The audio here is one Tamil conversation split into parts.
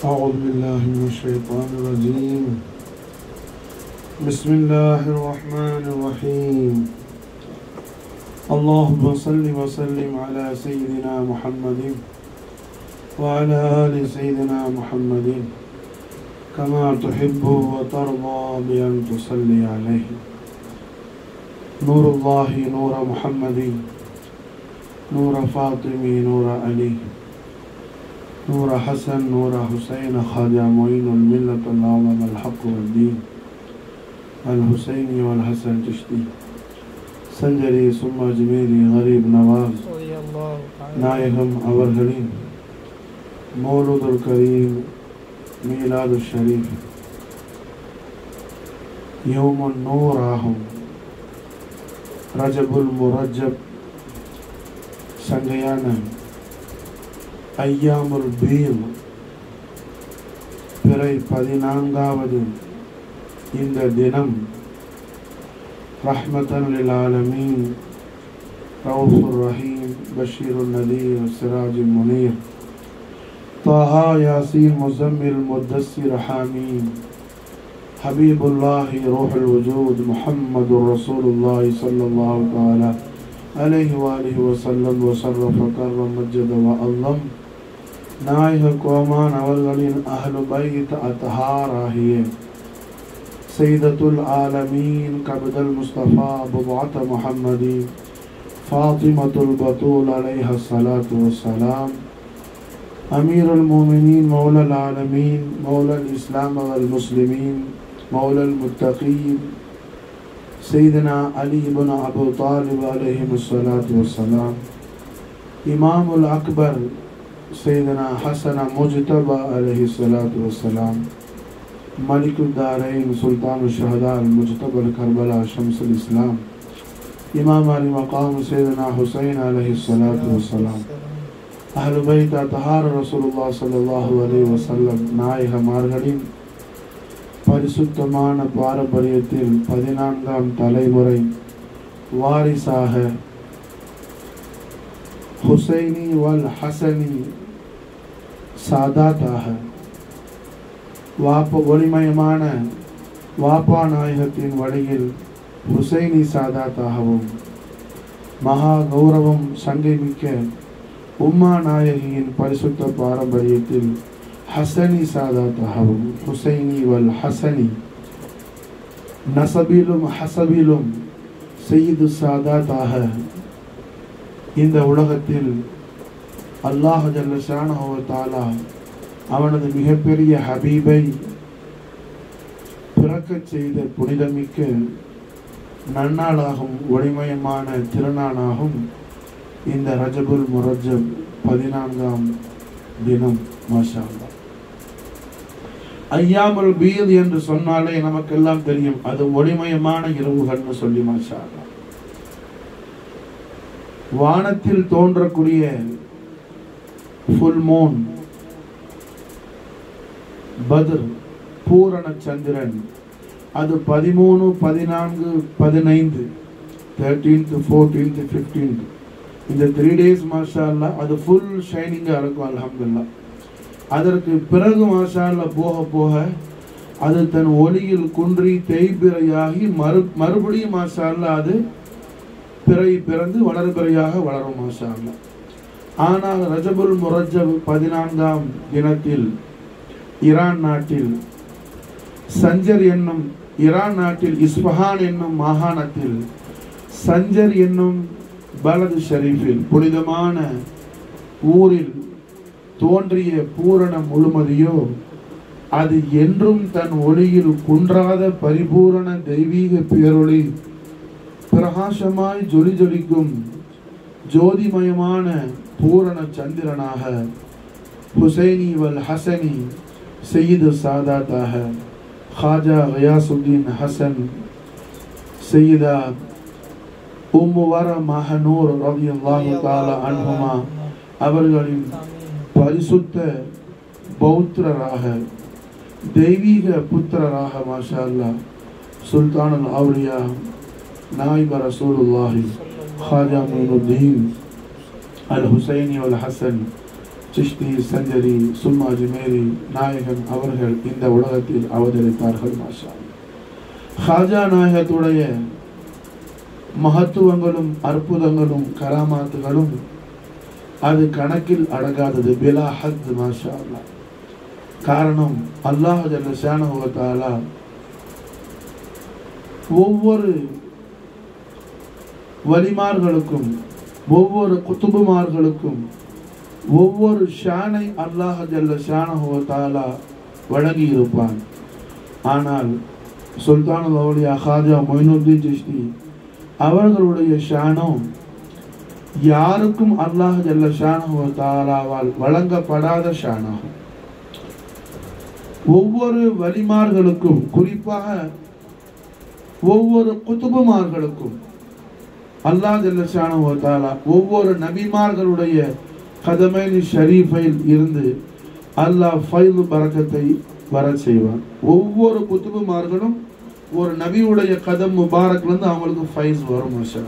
أعوذ بالله من الشيطان الرجيم بسم الله الرحمن الرحيم اللهم صل وسلم على سيدنا محمد وعلى آل سيدنا محمد كما تحب وترضى بأن تصلي عليه نور الله نور محمد نور فاطمي نور علي نور حسن نور حسين خواجہ معین الملت العظم الحق والدين الحسيني والحسن چشتی சஞ்சரி சும்மா அஜ்மீரி கரீப் நவாஸ் رضي الله تعالى நாயகம் அவர்களின் மௌலுதுல் கரீம் மீலாது ஷரீஃப் யௌமுன் நூர் ஆகும் ரஜபுல் முரஜப் சங்கையான ஐயாமுல் பீம் பிறை பதினான்காவது இந்த தினம் ரஹ்மத்தன் லில் ஆலமீன் رؤوف الرحيم بشير النذير سراج منير طه ياسين مزمل مدثر حامين حبيب الله روح الوجود محمد رسول الله صلى الله تعالى عليه وآله وسلم وشرف كرم مجد وأظلم நாயக கோமான் அவர்களின் அஹ்லு பைத் அத்ஹார் ஆகிய சைதத்துல் ஆலமீன் கபதல் முஸ்தபா புபாத் முஹம்மதி فاطمة البطول عليها الصلاة والسلام أمير المؤمنين مولى العالمين مولى الإسلام والمسلمين مولى المتقين سيدنا علي بن أبو طالب عليهم الصلاة والسلام إمام الأكبر سيدنا حسن مجتبى عليه الصلاة والسلام ملك الدارين سلطان الشهداء المجتبى الكربلاء شمس الإسلام إمام علي مقام سيدنا حسين عليه الصلاة والسلام அஹ்லு பைத் அத்தஹார் ரசூலுல்லா ஸல்லல்லாஹு அலைஹி வஸல்லம் நாயகமார்களின் பரிசுத்தமான பாரம்பரியத்தில் பதினான்காம் தலைமுறை வாரிசாக ஹுசைனி வல் ஹசனி சாதாத்தாக வாப்ப ஒளிமயமான வாப்பா நாயகத்தின் வழியில் ஹுசைனி சாதாத்தாகவும் மகா கௌரவம் சங்கை மிக்க உம்மா நாயகியின் பரிசுத்த பாரம்பரியத்தில் ஹசனி சாதாத்தாகவும் ஹுசைனி வல் ஹசனி நசபிலும் ஹசபிலும் செய்து சாதாத்தாக இந்த உலகத்தில் அல்லாஹ் ஜல்லஷானஹு தாலா அவனது மிகப்பெரிய ஹபீபை பிறக்கச் செய்த புனிதமிக்க நன்னாளாகும் ஒளிமயமான திருநாளாகும் இந்த ரஜபுல் முரஜப் பதினான்காம் தினம் மாஷா அல்லாஹ். ஐயாமுல் பீத் என்று சொன்னாலே நமக்கெல்லாம் தெரியும் அது ஒளிமயமான இரவுகள்னு சொல்லி மாஷா அல்லாஹ். வானத்தில் தோன்றக்கூடிய ஃபுல் மூன் பத்ர் பூரண சந்திரன் அது பதிமூணு பதினான்கு பதினைந்து தேர்ட்டீன்த் ஃபோர்டீன்த் ஃபிஃப்டீன்த் இந்த த்ரீ டேஸ் மாஷா அல்லா அது ஃபுல் ஷைனிங்காக இருக்கும் அல்ஹம்துலில்லாஹ் அதற்கு பிறகு மாஷா அல்லா போக போக அது தன் ஒளியில் குன்றி தேய்பிறையாகி மறு மறுபடியும் மாஷா அல்லா அது பிறை பிறந்து வளர்பிறையாக வளரும் மாஷா அல்லா ஆனால் ரஜபுல் முரஜப் பதினான்காம் தினத்தில் ஈரான் நாட்டில் சஞ்சர் என்னும் ஈரான் நாட்டில் இஸ்பஹான் என்னும் மாகாணத்தில் சஞ்சர் என்னும் பலது ஷரீஃபில் புனிதமான ஊரில் தோன்றிய பூரண முழுமதியோ அது என்றும் தன் ஒளியில் குன்றாத பரிபூரண தெய்வீக பேரொளி பிரகாசமாய் ஜொலி ஜொலிக்கும் ஜோதிமயமான பூரண சந்திரனாக ஹுசைனி வல் ஹசனி சையீது சாதாத்தாக خواجہ غیاس الدین حسن سیدہ ام ورا மஹனூர் ரலியல்லாஹு தஆலா அன்ஹுமா அவர்களின் பரிசுத்த பௌத்திரராக தெய்வீக புத்திரராக மாஷா அல்லாஹ் சுல்தானுல் அவுலியா நாயிப ரசூலுல்லாஹி خواجہ معین الدین الحسینی والحسن சிஷ்டி சஞ்சரி சும்மா ஜுமேரி நாயகன் அவர்கள் இந்த உலகத்தில் அவதரித்தார்கள் மாஷா ஹாஜா நாயகத்துடைய மகத்துவங்களும் அற்புதங்களும் கராமாத்துகளும் அது கணக்கில் அடங்காதது பிலா ஹத் மாஷா அல்லாஹ் காரணம் அல்லாஹ் ஜல்ல ஷானஹுவத்தாலா ஒவ்வொரு வலிமார்களுக்கும் ஒவ்வொரு குத்துபுமார்களுக்கும் ஒவ்வொரு ஷானை அல்லாஹ் ஜல்ல ஷானஹுவத்தாலா வழங்கி இருப்பான் ஆனால் சுல்தான் அவுலியா ஹாஜா மொயினுddin சிஷ்டி அவர்களுடைய ஷானும் யாருக்கும் அல்லாஹ் ஜல்ல ஷானஹுவத்தாலாவால் வழங்கப்படாத ஷானாகும் ஒவ்வொரு வலிமார்களுக்கும் குறிப்பாக ஒவ்வொரு குத்துபுமார்களுக்கும் அல்லாஹ் ஜல்லஷானு தாலா ஒவ்வொரு நபிமார்களுடைய கதமைனி ஷரீஃபைல் இருந்து அல்லாஹ் ஃபைல் பரக்கத்தை வர செய்வான் ஒவ்வொரு குத்துபுமார்களும் ஒரு நபியுடைய கதம் முபாரக்லேருந்து அவங்களுக்கு ஃபைஸ் வரும் மாஷா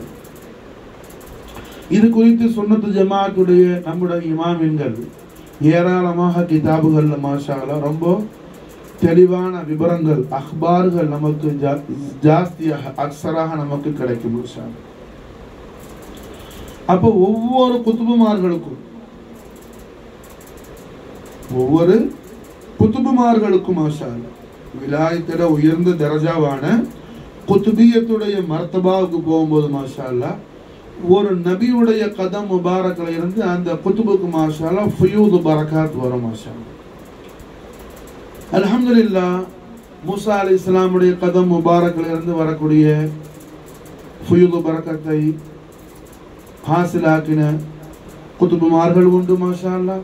இது குறித்து சுன்னத்து ஜமாத்துடைய நம்முடைய இமாமின்கள் ஏராளமாக கிதாபுகள்ல மாஷால ரொம்ப தெளிவான விவரங்கள் அக்பார்கள் நமக்கு ஜா- ஜாஸ்தியாக அக்சராக நமக்கு கிடைக்கும் மாஷா அப்போ ஒவ்வொரு குத்துபுமார்களுக்கும் ஒவ்வொரு குத்துபுமார்களுக்கும் மாஷா விலாயத்துல உயர்ந்த தரஜாவான குத்துபியத்துடைய மர்த்தபாவுக்கு போகும்போது மாஷா அல்லாஹ், ஒரு நபியுடைய கதம் முபாரக்ல இருந்து அந்த குத்துபுக்கு மாஷா அல்லாஹ் ஃபுயூது பரக்காத் வரும் மாஷா அல்லாஹ். அல்ஹம்துலில்லாஹ் மூசா அலி இஸ்லாமுடைய கதம் முபாரக்ல இருந்து வரக்கூடிய ஃபுயூது பரக்கத்தை ஹாசிலாக்கின குத்துபுமார்கள் உண்டு மாஷா அல்லாஹ்.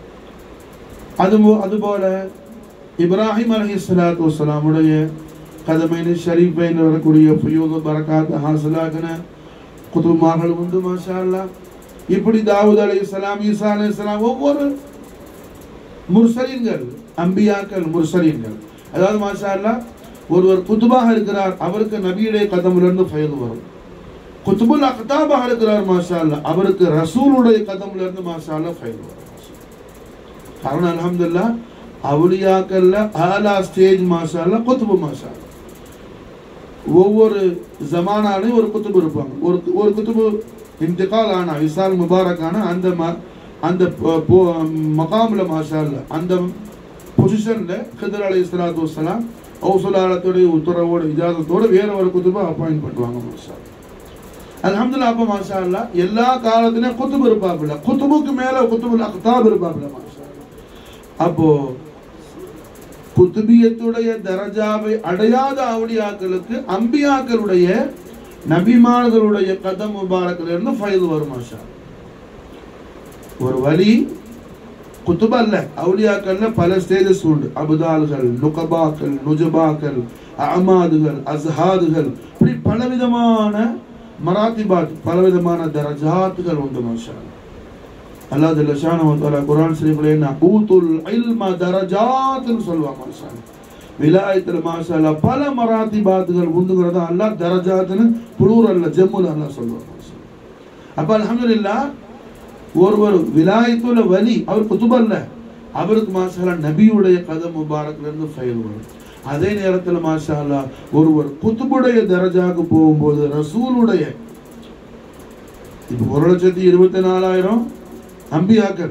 அது அதுபோல இப்ராஹிம் அலஹி சலாத்து வசலாமுடைய கதமைனு ஷரீஃபைன் வரக்கூடிய ஃபுயூது பரக்காத் ஹாசிலாக்கின குத்துபுமார்கள் உண்டு மாஷா அல்லாஹ். இப்படி தாவூத் அலி இஸ்லாம் ஈசா அலி இஸ்லாம் ஒவ்வொரு முர்சலீன்கள் அம்பியாக்கள் முர்சலீன்கள் அதாவது மாஷா அல்லாஹ் ஒருவர் குத்துபாக இருக்கிறார் அவருக்கு நபியுடைய கதமிலிருந்து ஃபயல் வரும் குத்துபுல் அக்தாபாக இருக்கிறார் மாஷா அல்லாஹ் அவருக்கு ரசூலுடைய கதமிலிருந்து மாஷா அல்லாஹ் ஃபயல் வரும் காரணம் அல்ஹம்துலில்லாஹ் அவுலியாக்கள்ல ஆலா ஸ்டேஜ் மாஷா அல்லாஹ் குத்துபு மாஷா அல்லாஹ். ஒவ்வொரு ஜமானாலையும் ஒரு குத்துபு இருப்பாங்க ஒரு ஒரு குத்துபு இன்திகால் ஆனா விசால் முபாரக் ஆனா அந்த ம- அந்த ப- போ- மகாம்ல மாஷா அல்லாஹ் அந்த பொசிஷன்ல ஹிதர் அலி இஸ்லாத்து வசலாம் ஔசுலாலத்துடைய உத்தரவோட இஜாதத்தோட வேற ஒரு குத்துபை அப்பாயிண்ட் பண்ணுவாங்க மாஷா அல்லாஹ். அல்ஹம்துலில்லாஹ் அப்ப மாஷா அல்லாஹ் எல்லா காலத்திலும் குத்துபு இருப்பாப்புல குத்துபுக்கு மேல குத்துபுல் அக்தாப் இருப்பாப்புல மாஷா அல்லாஹ். அப்போ குத்துபியத்துடைய தரஜாவை அடையாத அவுலியாக்களுக்கு அம்பியாக்களுடைய நபிமார்களுடைய கதம் முபாரக்ல இருந்து ஃபைல் வரும் மாஷா அல்லாஹ். ஒரு வழி குத்துப அல்ல அவுலியாக்கள்ல பல ஸ்டேஜஸ் உண்டு அபுதால்கள் நுகபாக்கள் நுஜபாக்கள் அமாதுகள் அஸ்ஹாதுகள் இப்படி பலவிதமான மராத்திபாத் பலவிதமான தரஜாத்துகள் உண்டு மாஷா அல்லாஹ். அல்லாஹ் ஜல்ல ஷானஹு வ தஆலா குர்ஆன் ஷரீஃப்ல என்ன ஊதுல் இல்ம தரஜாத்னு சொல்வாங்க மாஷா அல்லாஹ். விலாயத்துல மாஷா அல்லாஹ் பல மராத்திபாத்துகள் உண்டுங்கிறத அல்லாஹ் தரஜாத்னு புளூரல்ல ஜம்முல அல்லாஹ் சொல்வாங்க மாஷா அல்லாஹ். அப்ப அல்ஹம்துலில்லாஹ் ஒருவர் விலாயத்துல வலி அவர் குத்துபல்ல அவருக்கு மாஷாலா நபியுடைய கதம் முபாரக்ல இருந்து ஃபைல் வரும் அதே நேரத்துல மாஷா அல்லாஹ் ஒருவர் குத்துபுடைய தரஜாக்கு போகும்போது ரசூலுடைய இப்போ ஒரு லட்சத்தி இருபத்தி நாலாயிரம் அம்பியாக்கள்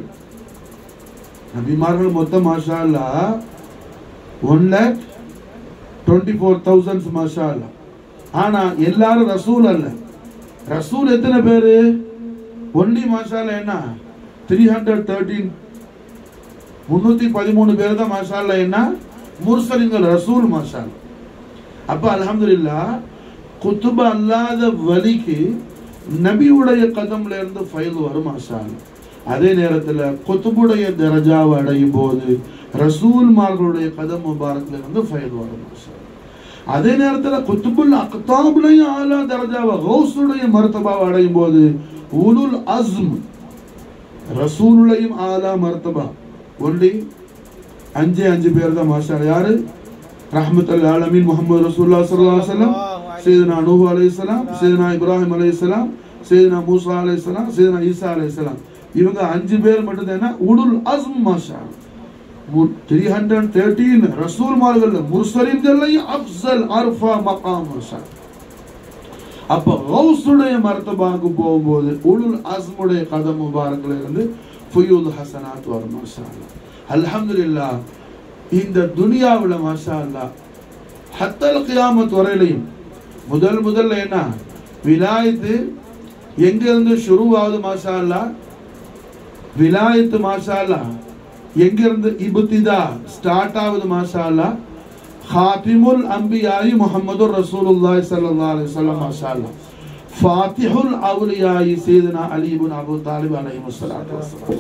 நபிமார்கள் மொத்தம் மாஷா அல்லாஹ் one lakh twenty four thousands மாஷா அல்லாஹ் ஆனா எல்லாரும் ரசூல் அல்ல ரசூல் எத்தனை பேரு ஒன்லி மாஷால என்ன த்ரீ ஹண்ட்ரட் தேர்ட்டீன் முன்னூத்தி பதிமூணு பேர் தான் மாஷால என்ன முர்சலிங்கள் ரசூல் மாஷால் அப்ப அல்ஹம்துலில்லாஹ் குத்துப அல்லாத வலிக்கு நபியுடைய கதம்ல இருந்து ஃபைல் வரும் மாஷால் அதே நேரத்துல குத்துபுடைய தரஜாவை அடையும் போது ரசூல்மார்களுடைய கதம் முபாரக்ல இருந்து ஃபைல் வரும் மாஷால் அதே நேரத்துல குத்துபுல் அக்தாபுலையும் ஆலா தரஜாவை கௌசுடைய மர்த்தபாவை அடையும் போது உலுல் அஸ்ம் ரசூலுலையும் ஆலா மர்த்தபா ஒன்லி அஞ்சு அஞ்சு பேர் தான் மாஷா யாரு ரஹ்மத்துல் ஆலமீன் முஹம்மது ரசூல்லா ஸல்லல்லாஹு அலைஹி வஸல்லம் சையதுனா நூஹ் அலைஹிஸ்ஸலாம் சையதுனா இப்ராஹிம் அலைஹிஸ்ஸலாம் சையதுனா மூசா அலைஹிஸ்ஸலாம் சையதுனா ஈசா அலைஹிஸ்ஸலாம் இவங்க அஞ்சு பேர் மட்டும் தான் உடுல் அஸ்ம் மாஷா த்ரீ ஹண்ட்ரட் தேர்ட்டீன் ரசூல்மார்கள் முர்சலின்கள்லையும் அப்சல் அர்ஃபா மகாம் மாஷா அப்ப கௌசுடைய மர்த்தபாக்கு போகும்போது உலுல் அஸ்முடைய கதம் முபாரக்ல இருந்து ஃபுயூல் ஹசனாத் வரும் மாஷா அல்லாஹ் அல்ஹம்துலில்லாஹ் இந்த துனியாவுல மாஷா அல்லாஹ் ஹத்தல் கியாமத் வரையிலையும் முதல் முதல்ல என்ன விலாயத்து எங்க இருந்து ஷுருவாகுது மாஷா அல்லாஹ் விலாயத்து மாஷா அல்லாஹ் எங்க இருந்து இபுத்திதா ஸ்டார்ட் ஆகுது மாஷா அல்லாஹ் खातिमुल अंबियाई मोहम्मदुर रसूलुल्लाह सल्लल्लाहु अलैहि वसल्लम माशाअल्लाह फातिहुल अवलियाई सैयदना अली इब्न अबू तालिब अलैहि वसल्लम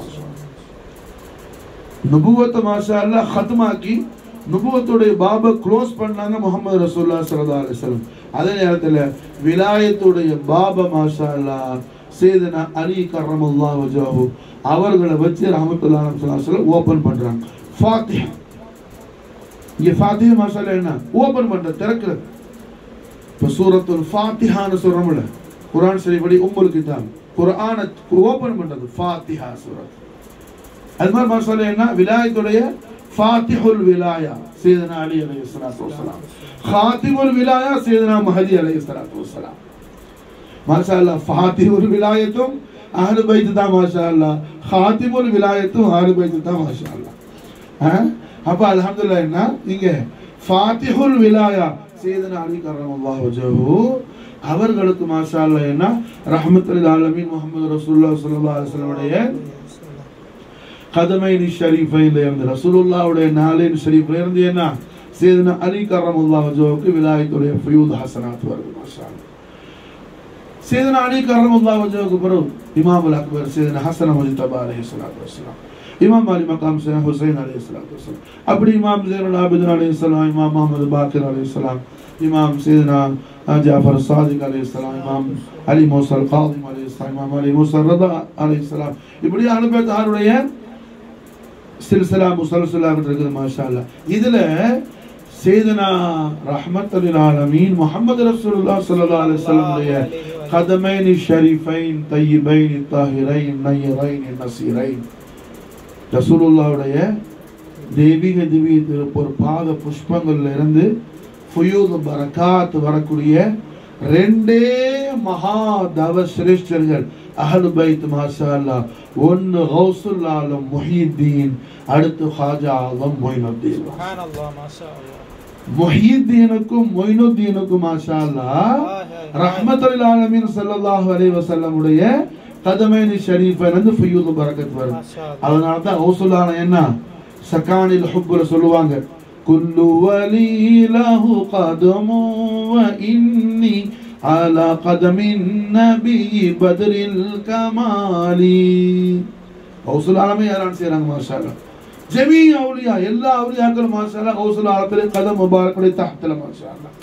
நுபுவத்தை மாஷா அல்லாஹ் ஹத்மாக்கி நுபுவத்துடைய பாபை க்ளோஸ் பண்ணாங்க முகமது ரசூல்லா சல்லா அலிஸ்லம் அதே நேரத்தில் விலாயத்துடைய பாபா மாஷா அல்லாஹ் சேதனா அலி கர்ரமுல்லா வஜாஹு அவர்களை வச்சு ரஹமத்துல்லா சொல்லம் ஓப்பன் பண்றாங்க ஃபாத்திஹா இங்க ஃபாத்திஹா மாஷா அல்லாஹ் என்ன ஓப்பன் பண்ற திறக்கிறது இப்போ சூரத்துல் ஃபாத்திஹான்னு சொல்றோம்ல குர்ஆன் சரிபடி உம்முல் கிதாப் குர்ஆனை ஓப்பன் பண்றது ஃபாத்திஹா சூரத் அது மாதிரி மாஷா என்ன விலாயத்துடைய ஃபாத்திஹுல் விலாயா சீதனா அலி அலைஹி ஸலாத்து வஸலாம் خاتمுல் விலாயா சீதனா மஹதி அலைஹி ஸலாத்து வஸலாம் மாஷா அல்லாஹ் ஃபாத்திஹுல் விலாயத்தும் அஹ்லு பைத் தான் மாஷா அல்லாஹ் خاتمுல் விலாயத்தும் அஹ்லு பைத் தான் மாஷா அல்லாஹ் ஆ? அப்ப அல்ஹம்துலில்லாஹ் என்ன இங்க ஃபாத்திஹுல் விலாயா சீதனா அலி கர்ரமல்லாஹு வஜஹு அவர்களுக்கு மாஷா அல்லாஹ் என்ன ரஹ்மத்துல் ஆலமீன் முஹம்மது ரசூலுல்லாஹி ஸல்லல்லாஹு அலைஹி வஸல்லமுடைய கதமைனி ஷரீஃபைல இருந்து ரசூலுல்லாவுடைய நாளின் ஷரீஃப்ல இருந்து என்ன சேதனா அலி கரமுல்லாஹ் ஜோக்கு விலாயத்துடைய ஃபயூத் ஹசனாத் வருது மாஷா அல்லாஹ். சேதனா அலி கரமுல்லாஹ் ஜோக்கு பிறகு இமாமுல் அக்பர் சேதனா ஹசன முஜ்தபா அலைஹி ஸலாத்து வஸலாம் இமாம் அலி மகாம் சேனா ஹுசைன் அலைஹி ஸலாத்து வஸலாம் அப்படி இமாம் ஜைனுல் ஆபிதின் அலைஹி ஸலாம் இமாம் முஹம்மது பாக்கிர் அலைஹி ஸலாம் இமாம் சேதனா ஜாஃபர் சாதிக் அலைஹி ஸலாம் இமாம் அலி மூசல் காதிம் அலைஹி ஸலாம் இமாம் அலி மூசல் ரதா அலைஹி ஸலாம் இப்படி அனுபவத் ஆருடைய சில்சிலா முசல்சிலா இருக்குது மாஷா அல்லாஹ் இதுல சேதனா ரஹ்மத்துல் ஆலமீன் முஹம்மது ரசூலுல்லாஹ் ஸல்லல்லாஹு அலைஹி வஸல்லமுடைய கதமைனி ஷரீஃபைன் தய்யிபைன் தாஹிரைன் நய்யரைன் நசீரைன் ரசூலுல்லாஹ்வுடைய தெய்வீக திவ்ய திருப்பொரு பாத புஷ்பங்கள்ல இருந்து ஃபுயூத் பரக்காத் வரக்கூடிய ரெண்டே மகா தவ சிரேஷ்டர்கள் அஹ்லு பைத் மாஷா அல்லாஹ் ஒன்னு கௌசுல் ஆலம் முஹித்தீன் அடுத்து ஹாஜா ஆலம் மொயினுத்தீன் سبحان الله ما شاء الله முஹித்தீனுக்கும் மொயினுத்தீனுக்கும் மாஷா அல்லாஹ் ரஹ்மத்துல் ஆலமீன் ஸல்லல்லாஹு அலைஹி வஸல்லம் உடைய கதமைனி ஷரீஃபை வந்து ஃபுயூத் பரக்கத் வருது ما شاء الله அதனால தான் கௌசுல் ஆலம் என்ன சக்கானில் ஹுப்புல சொல்லுவாங்க குல்லு வலி லஹு கதமு வ இன்னி على قدم النبي بدر الكمال கௌசுல் ஆலமே யாரான் செய்றாங்க மாஷா அல்லாஹ் ஜமீ அவுலியா எல்லா அவுலியாக்களும் மாஷா அல்லாஹ் கௌசுல் ஆலத்திலே கதம் முபாரக்குடைய தஹ்தில மாஷா அல்லாஹ்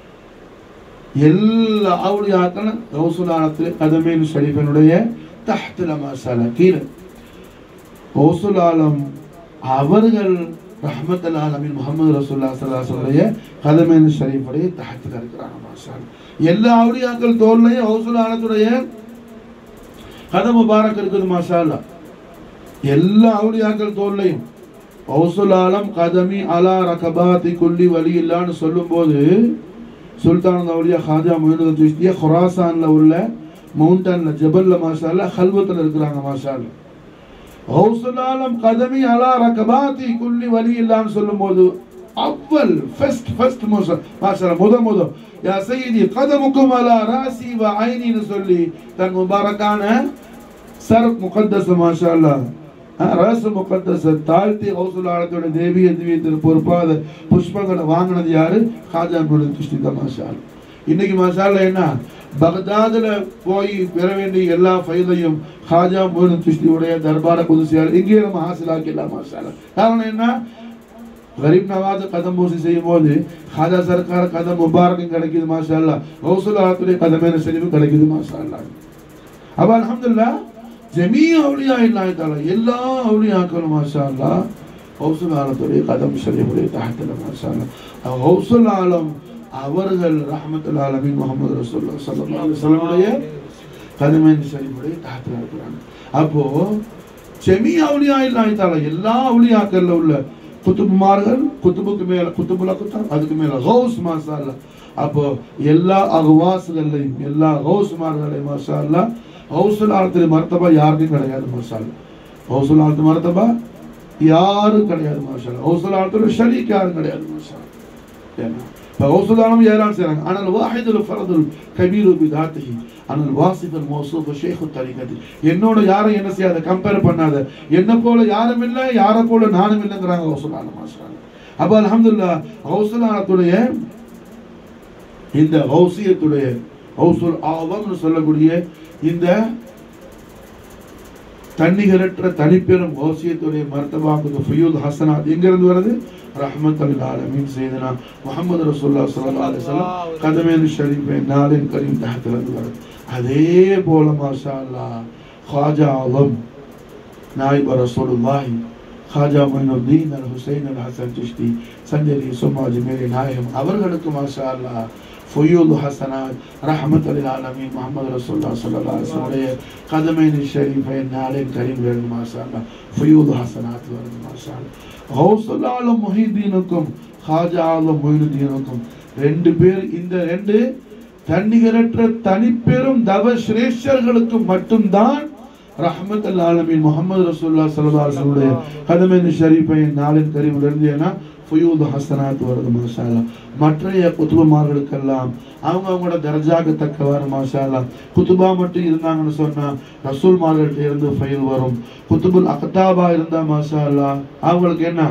எல்லா அவுலியாக்களும் கௌசுல் ஆலத்திலே கதமேன் ஷரீஃபினுடைய தஹ்தில மாஷா அல்லாஹ் கீழே கௌசுல் ஆலம் அவர்கள் ரஹ்மத்துல் ஆலமீன் முகமது ரசூல்லா சல்லாஹுடைய கதமேன் ஷரீஃபுடைய தஹத்தில் இருக்கிறாங்க மாஷா அல்லாஹ். எல்லா அவுலியாக்கள் தோல்லையும் கௌசுல் ஆலத்துடைய கத முபாரக் இருக்குது மாஷா அல்லாஹ். எல்லா அவுலியாக்கள் தோல்லையும் கௌசுல் ஆலம் கதமி அலா ரகபாத்தி குல்லி வலி இல்லான்னு சொல்லும்போது சுல்தான் அவுலியா ஹாஜா மொயினுதீன் சிஸ்தியா ஹுராசான்ல உள்ள மவுண்டன்ல ஜபல்ல மாஷா அல்லாஹ் ஹல்வத்தில் இருக்கிறாங்க மாஷா அல்லாஹ். கௌசுல் ஆலம் கதமி அலா ரகபாத்தி குல்லி வலி இல்லான்னு சொல்லும்போது அவ்வல் ஃபர்ஸ்ட் ஃபர்ஸ்ட் மோசம் மாஷா முத முத யா சையதி கதமுக்கும் அலா ராசி வ ஐனின்னு சொல்லி தன் முபாரக்கான சர் முகத்தஸ் மாஷா அல்லாஹ் அஹ், ரஸ் முகத்தஸ் தாழ்த்தி கௌசுல் ஆலத்தோட தேவிய திவ்யத்திற்கு பொறுப்பாத புஷ்பங்களை வாங்கினது யாரு ஹாஜா முருகன் கிருஷ்ணி தான் மாஷா அல்லாஹ். இன்னைக்கு மாஷா அல்லாஹ் என்ன பகதாதுல போய் பெற வேண்டிய எல்லா ஃபைலையும் ஹாஜா முருகன் கிருஷ்ணியுடைய தர்பார குதிசியார் இங்கே நம்ம ஹாசிலாக்கிடலாம் மாஷா அல்லாஹ். காரணம் என்ன गरीब नवाज कदम बोसी செய்யும் போது खाजा सरकार कदम मुबारक கிடைக்குது மாஷா அல்லாஹ் கௌசுல் ஆத்துடைய கதமேன ஷரீஃப் கிடைக்குது மாஷா அல்லாஹ் அப்ப அல்ஹம்துலில்லாஹ் ஜமீ அவுலியா இல்லாஹ் தஆலா எல்லா அவுலியாக்களும் மாஷா அல்லாஹ் கௌசுல் ஆலத்துடைய கதம் ஷரீஃபுடைய தஹத்துல மாஷா அல்லாஹ் கௌசுல் ஆலம் அவர்கள் ரஹ்மத்துல் ஆலமீன் முஹம்மது ரசூலுல்லாஹ் ஸல்லல்லாஹு அலைஹி வஸல்லமுடைய கதமேன் ஷரீஃபுடைய தஹத்தில் இருக்கிறாங்க அப்போ செமி அவுலியா இல்லாய்த்தால எல்லா அவுலியாக்கள்ல உள்ள குத்துபுமார்கள் குத்துபுக்கு மேல குத்துபுல குத்தம் அதுக்கு மேல ஹவுஸ் மாஷா அல்லாஹ். அப்போ எல்லா அகுவாசுகள்லையும் எல்லா ஹவுஸ்மார்களையும் மாஷா அல்லாஹ் ஹவுசுல் ஆலத்தில் மர்த்தபா யாருக்கும் கிடையாது மாஷா அல்லாஹ். ஹவுசுல் ஆலத்து மர்த்தபா யாரும் கிடையாது மாஷா அல்லாஹ். ஹவுசுல் ஆலத்தில் ஷரீக் யாரும் கிடையாது மாஷா அல்லாஹ். ஏன்னா இப்போ ஹவுசுல் ஆலம் யாராலும் செய்றாங்க ஆனால் வாஹிதுல் ஃபரதுல் கபீரு பிதாத்திஹி ஆனால் வாசிஃபல் மௌசூஃப் ஷேഖு தரிகதி என்னோட யாரும் என்ன செய்யாத கம்பேர் பண்ணாத என்ன போல யாரும் இல்லை யாரை போல நானும் இல்லைங்கிறாங்க ஹவுசுல் ஆலம் மாஷா அல்லாஹ். அப்போ அல்ஹம்துலில்லாஹ் ஹவுசுல் ஆலத்துடைய இந்த ஹவுசியத்துடைய ஹவுசுல் ஆவம்னு சொல்லக்கூடிய இந்த தன்னிகரற்ற தனிப்பெரும் ஹவுசியத்துடைய மர்த்தபாவுக்கு ஃபயூல் ஹசனாத் எங்கிருந்து வருது ரஹ்மத் அல் ஆலமீன் செய்தனா முஹம்மது ரசூல்லா ஸல்லல்லாஹு அலைஹி வஸல்லம் கதமேன் ஷரீஃபே நாலின் கரீம் தஹத்தில் இருந்து வருது அதே போல மாஷா அல்லாஹ் ஹாஜா ஆலம் நாயிப ரசூலுல்லாஹி ஹாஜா மொயினுத்தீன் அல் ஹுசைன் அல் ஹசன் சிஷ்டி சஞ்சரி சும்மா அஜ்மீரி நாயகம் அவர்களுக்கு மாஷா அல்லாஹ் ஃபுயூல் ஹசனாத் ரஹமத் அலில் ஆலமீன் முஹம்மது ரசூல்லா ஸல்லல்லாஹு அலைஹி வஸல்லம் கதமைன் ஷரீஃபை நாலின் கரீம் வருது மாஷா அல்லாஹ் ஃபுயூல் ஹசனாத் வருது மாஷா அல்லாஹ் ஹவுசுல் ஆலம் முஹிதீனுக்கும் ஹாஜா ஆலம் மொயினுத்தீனுக்கும் ரெண்டு பேர் இந்த ரெண்டு தன்னிகரற்ற தனிப்பெரும் தவ சிரேஷ்டர்களுக்கு மட்டும்தான் ரஹமத் அல் ஆலமீன் முகமது ரசூல்லா ஸல்லல்லாஹு அலைஹி வஸல்லம் கதமின் ஷரீஃபை நாளின் கரீம் இருந்தேனா ஃபுயூத் ஹசனாத் வருது மாஷா அல்லாஹ் மற்றைய குத்துபமார்களுக்கெல்லாம் அவங்க அவங்களோட தர்ஜாக்கு தக்கவாறு மாஷா அல்லாஹ் குத்துபா மட்டும் இருந்தாங்கன்னு சொன்னா ரசூல்மார்கள்ட்ட இருந்து ஃபைல் வரும் குத்துபுல் அக்தாபா இருந்தா மாஷா அல்லாஹ் அவங்களுக்கு என்ன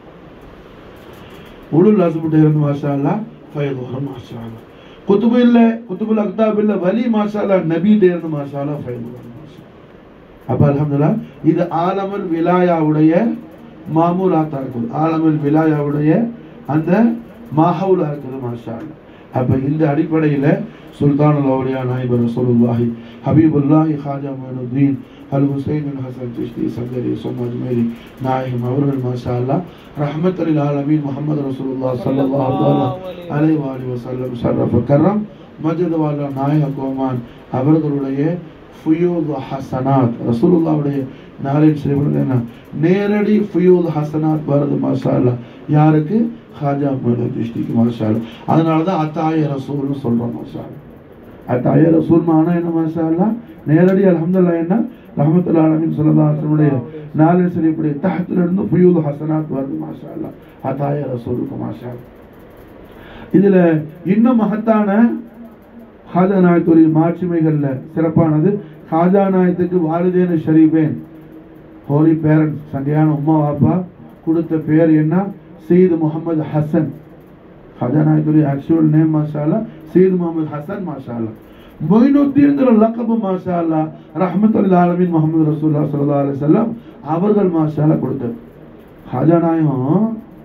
உளுல் அசுபிட்ட இருந்து மாஷா அல்லாஹ் ஃபைல் வரும் மாஷா அல்லாஹ் குத்துபு இல்ல குத்துபுல் அக்தாப் இல்ல வலி மாஷா அல்லாஹ் நபிட்ட இருந்து மாஷா அல்லாஹ் ஃபைல் வரும் மாஷா அல்லாஹ். அப்ப அல்ஹம்துலில்லாஹ் இது ஆலமுல் விலாயாவுடைய மாமூலாத்தா இருக்குது ஆலமுல் விலாயாவுடைய அந்த மாஹவுலா இருக்குது மாஷா அல்லாஹ். அப்ப இந்த அடிப்படையில சுல்தானுல் அவுலியா நாயிபு ரசூலுல்லாஹி ஹபீபுல்லாஹி ஹாஜா மொயினுத்தீன் அல் ஹுசைன் அல் ஹசன் சிஷ்டி சங்கரி சொன்ன அஜ்மேரி நாயகம் அவர்கள் மாஷா அல்லாஹ் ரஹ்மத் அலில் ஆலமீன் முஹம்மது ரசூலுல்லாஹ் ஸல்லல்லாஹு அலைஹி அலைஹி வஸல்லம் ஷரஃப கரம் மஜ்து வாலா நாயக கோமான் அவர்களுடைய ஃபுயூத் ஹசனாத் ரசூலுல்லாவுடைய நாளின் ஸ்ரீபுரம் என்ன நேரடி ஃபுயூத் ஹசனாத் வருது மாஷா அல்லாஹ் யாருக்கு ஹாஜா மொய்னு திருஷ்டிக்கு மாஷா அல்லாஹ் அதனால தான் அத்தாய ரசூல்னு சொல்கிறோம் மாஷா அல்லாஹ் அத்தாய ரசூல் மானா என்ன மாஷா அல்லாஹ் நேரடி அல்ஹம்துலில்லாஹ் என்ன ரஹமத்துல் ஆலமின் சொல்லதாசனுடைய நாளின் ஸ்ரீபுடைய தஹத்துல இருந்து ஃபுயூத் ஹசனாத் வருது மாஷா அல்லாஹ் அத்தாய ரசூலுக்கு மாஷா அல்லாஹ் இதுல இன்னும் மகத்தான ஹாஜா நாயத்துடைய மாட்சிமைகள்ல சிறப்பானது ஹாஜா நாயத்துக்கு வாலிதேன ஷரீபேன் ஹோலி பேரண்ட்ஸ் சண்டையான உம்மா வாப்பா கொடுத்த பேர் என்ன சீது முகமது ஹசன் ஹாஜா நாயத்துடைய ஆக்சுவல் நேம் மாஷாலா சீது முகமது ஹசன் மாஷாலா மொயினுத்தீன்கிற லக்கபு மாஷாலா ரஹமத்துல் ஆலமின் முகமது ரசூல்லா ஸல்லல்லாஹு அலைஹி வஸல்லம் அவர்கள் மாஷாலா கொடுத்தது ஹாஜா நாயகம்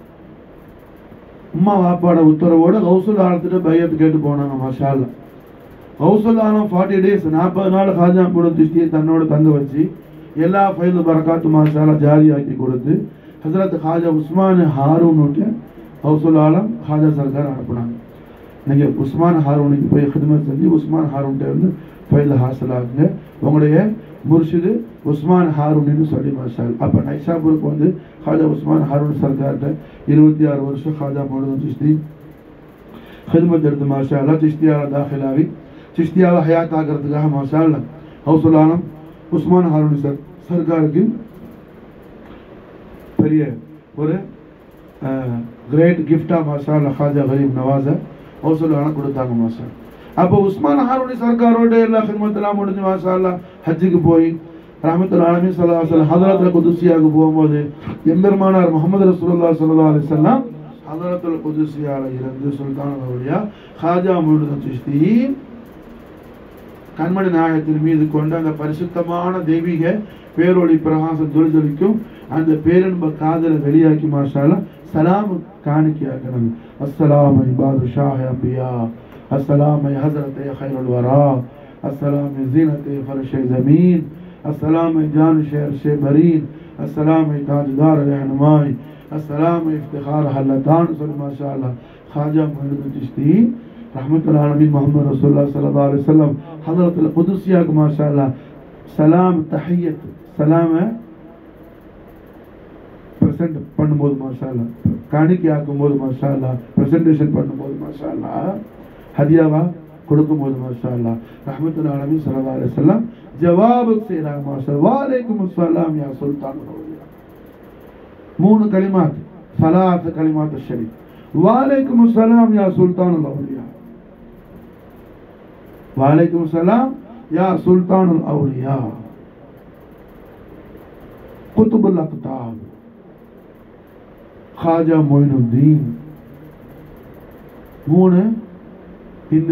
உம்மா வாப்பாட உத்தரவோட கௌசுல் ஆலத்திட்ட பையத்து கேட்டு போனாங்க மாஷாலா கௌசுல் ஆலம் ஃபார்ட்டி டேஸ் நாற்பது நாள் ஹாஜா கூட திருஷ்டியை தன்னோட தங்க வச்சு எல்லா ஃபைல் பரக்காத்து மாஷாலா ஜாரியாக்கி கொடுத்து ஹசரத் ஹாஜா உஸ்மான் ஹாரூன் ஹவுசுல் ஆலம் ஹாஜா சர்க்கார் அனுப்புனாங்க நீங்கள் உஸ்மான் ஹாரூனுக்கு போய் ஹிதமத் செஞ்சு உஸ்மான் ஹாரூன்கிட்ட இருந்து ஃபைல் ஹாசல் ஆகுங்க உங்களுடைய முர்ஷிது உஸ்மான் ஹாரூன்னு சொல்லி மாஷால் அப்போ நைஷாபூருக்கு வந்து ஹாஜா உஸ்மான் ஹாரூன் சர்க்கார்கிட்ட இருபத்தி ஆறு வருஷம் ஹாஜா முழுதும் சிஸ்தி ஹிதமத் எடுத்து மாஷா அல்லா சிஸ்தியாவில் தாখিলাவி சிஸ்தியாவை ஹயாத் ஆகிறதுக்காக மாஷா அல்லா ஹவுசுல் ஆலம் உஸ்மான் ஹாரூன் சர் சர்க்காருக்கு பெரிய ஒரு கிரேட் கிஃப்டா மாஷா அல்லா ஹாஜா கரீம் நவாஸை ஹவுசுல் ஆலம் கொடுத்தாங்க மாஷா அப்போ உஸ்மான் ஹாரூனி சர்க்காரோட எல்லா ஹிதமத்தெல்லாம் முடிஞ்சு மாஷா அல்லா ஹஜ்ஜுக்கு போய் ரஹமத்துல் ஆலமி சல்லா சொல்லம் ஹதரத்துல குதுசியாவுக்கு போகும்போது எம்பெருமானார் முகமது ரசூலுல்லா சல்லா அலிசல்லாம் ஹதரத்துல குதுசியால இருந்து சுல்தான் அவருடைய ஹாஜா முழுதும் சிஸ்தி கண்மணி நாயகத்தின் மீது கொண்ட அந்த பரிசுத்தமான தெய்வீக பேரொளி பிரகாசம் ஜொலிஜொலிக்கும் அந்த பேரன்ப காதலை வெளியாக்கி மாஷால சலாம் காணிக்கையாக்கணும் அஸ்ஸலாம் இபாது ஷாஹ் அம்பியா அஸ்ஸலாம் ஹசரத் خير الورى السلام زينة فرش زمين السلام جان شهر شبرين السلام تاجدار रहनुमाई السلام افتخار حلتان صلی ما شاء اللہ خواجہ محمد چشتی ரஹமத்துல் ஆலமின் முகமது ரசூல்லா ஸல்லல்லாஹு அலைஹி வஸல்லம் ஹதரத்துல் குதுசியாக்கு மாஷா அல்லாஹ் சலாம் தஹியத் சலாம ப்ரெசென்ட் பண்ணும்போது மாஷா அல்லாஹ் காணிக்கை ஆக்கும்போது மாஷா அல்லாஹ் ப்ரெசன்டேஷன் பண்ணும்போது மாஷா அல்லாஹ் ஹதியாவா கொடுக்கும்போது மாஷா அல்லாஹ் ரஹமத்துல் ஆலமின் ஸல்லல்லாஹு அலைஹி வஸல்லம் ஜவாபு செய்றாங்க மாஷா அல்லாஹ். வாலைக்கும் அஸ்ஸலாம் யா சுல்தான் அவுலியா மூணு கலிமாத் சலாத் கலிமாத் ஷரீஃப் வாலைக்கும் அஸ்ஸலாம் யா சுல்தான் அவுலியா वालेकुम सलाम या सुल्तान औलिया कुतुबुल अक्ताब खाजा மொயினுத்தீன் மூணு இந்த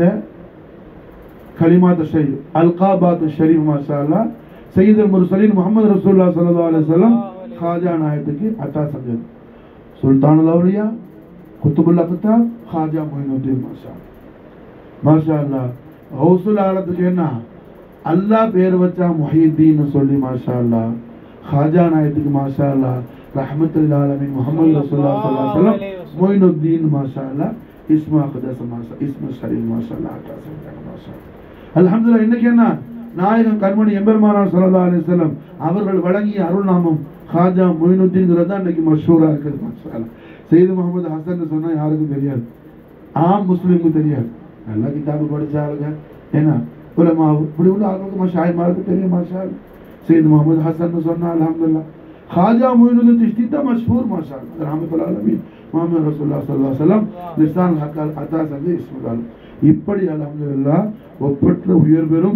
கலிமாத் ஷரீஃப் அல்காபாத் ஷரீஃப் மாஷா அல்லாஹ் சையதுல் முர்சலீன் முஹம்மது ரசூலுல்லாஹ் ஸல்லல்லாஹு அலைஹி வஸல்லம் खाजा நாயத்துக்கு அத்தா செஞ்சது சுல்தான் அவுலியா குத்துபுல் அக்தாப் खाजा மொயினுத்தீன் மாஷா அல்லாஹ் மாஷா அல்லாஹ் ஹவுசுல் ஆலத்துக்கு என்ன அல்லாஹ் பேர் வச்சா முஹீத்தீன் சொல்லி மாஷா அல்லாஹ் खाजा நாயத்துக்கு மாஷா அல்லாஹ் ரஹ்மத்துல் ஆலமீன் முஹம்மது ரசூலுல்லாஹ் ஸல்லல்லாஹு அலைஹி வஸல்லம் மொயினுத்தீன் மாஷா அல்லாஹ் இஸ்மா அக்தஸ் மாஷா இஸ்மு ஷரீஃப் மாஷா அல்லாஹ் அத்தா செஞ்சாங்க மாஷா அல்லாஹ். அல்ஹம்துலில்லாஹ் இன்னைக்கு என்ன நாயகம் கண்மணி எம்பெருமானார் ஸல்லல்லாஹு அலைஹி வஸல்லம் அவர்கள் வழங்கிய அருள்நாமம் ஹாஜா மொயினுத்தீன்ங்கிறது தான் இன்னைக்கு மஷூரா இருக்குது மாஷா அல்லாஹ். சையது முகமது ஹசன் சொன்னா யாருக்கும் தெரியாது ஆம் முஸ்லிமுக்கு தெரியாது நல்லா கிதாபு படிச்ச ஆளுங்க ஏன்னா உலமா இப்படி உள்ள ஆளுக்கு மஷாயிமாருக்கு தெரியும் மாஷா அல்லாஹ். சையது முகமது ஹசன் சொன்னா அல்ஹம்துலில்லாஹ் खाजा मोइनुद्दीन चिश्ती था मशहूर माशाअल्लाह रहमतुल्लाह अलमीन முஹம்மது ரசூலுல்லாஹ் ஸல்லல்லாஹு அலைஹி வஸல்லம் லிசான் ஹக்கால் அத்தா சந்து இஸ்முல் இப்படி அல்ஹம்துலில்லாஹ் ஒப்பற்ற உயர் பெறும்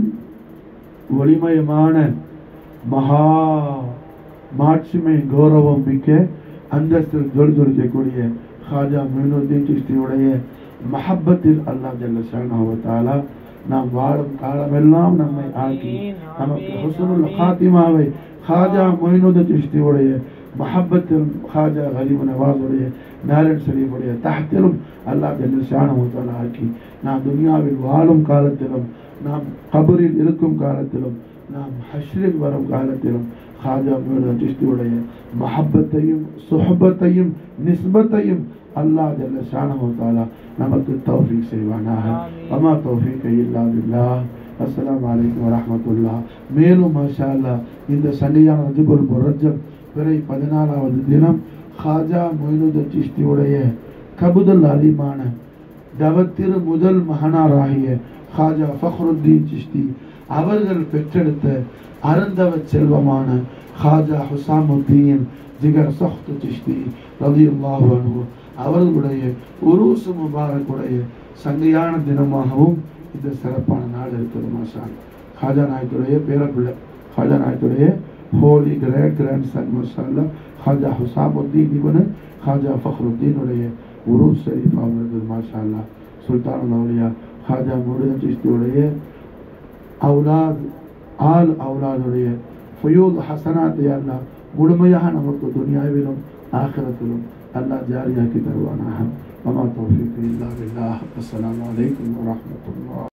ஒளிமயமான மகா மாட்சிமை கௌரவம் மிக்க அந்தஸ்தில் ஜொலி ஜொலிக்கக்கூடிய ஹாஜா மீனுத்தீன் சிஸ்தியுடைய மஹப்பத்தில் அல்லாஹ் ஜல்ல ஷானாஹு வ தஆலா நாம் வாழும் காலமெல்லாம் நம்மை ஆக்கி நமக்கு ஹுஸ்னுல் ஹாத்திமாவை ஹாஜா மொயினுddin சிஸ்தியுடைய மஹப்பத்தில் ஹாஜா கரீம் நவாஸுடைய நாரன் ஷரீஃபுடைய தஹத்திலும் அல்லாஹ் ஜல்ல ஷானாஹு வ தஆலா ஆக்கி நாம் துனியாவில் வாழும் காலத்திலும் நாம் கபரில் இருக்கும் காலத்திலும் நாம் ஹஷ்ரில் வரும் காலத்திலும் ஹாஜா மீனுddin சிஸ்தியுடைய மஹப்பத்தையும் சுஹபத்தையும் நிஸ்பத்தையும் அல்லாஹ் ஜல்ல ஷானஹு வ தஆலா நமக்கு தௌஃபீக் செய்வானாக ஆமீன். அமா தௌஃபீக் இல்லா பில்லாஹ் அஸ்ஸலாமு அலைக்கும் வரஹ்மத்துல்லாஹ் மேலும் மாஷா அல்லாஹ் இந்த சண்டையான ரஜபுல் முரஜப் பிறை பதினாலாவது தினம் ஹாஜா மொயினுddin சிஸ்தியுடைய கபுதல் அலிமான தவத்திரு முதல் மகனாராகிய ஹாஜா ஃபஹ்ருத்தீன் சிஸ்தி அவர்கள் பெற்றெடுத்த அருந்தவ செல்வமான ஹாஜா ஹுசாமுத்தீன் ஜிகர் சஹ்து சிஸ்தி ரலியல்லாஹு அன்ஹு அவர்களுடைய உருசு முபாரக்குடைய சங்கையான தினமாகவும் இந்த சிறப்பான நாள் இருக்குது மாஷா அல்லாஹ். ஹாஜா நாயத்துடைய பேரப்பிள்ளை ஹாஜா நாயத்துடைய ஹோலி கிரேட் கிராண்ட் சன் மாஷா அல்லாஹ். ஹாஜா ஹுசாமுத்தீன் இவனு ஹாஜா ஃபஹ்ருத்தீனுடைய உரு ஷரீஃபாகவும் இருக்குது மாஷா அல்லாஹ். சுல்தான் அவுலியா ஹாஜா முருகன் சிஸ்தியுடைய அவுலாத் ஆல் அவுலாதுடைய ஃபயூத் ஹசனாத் யா அல்லாஹ் முழுமையாக நமக்கு துனியாவிலும் ஆகிரத்திலும் அல்லாஹ் ஜாரியாக்கி தருவானாக வமா தௌஃபீக் இல்லா பில்லாஹ் அஸ்ஸலாமு அலைக்கும் வரஹ்மத்துல்லாஹ்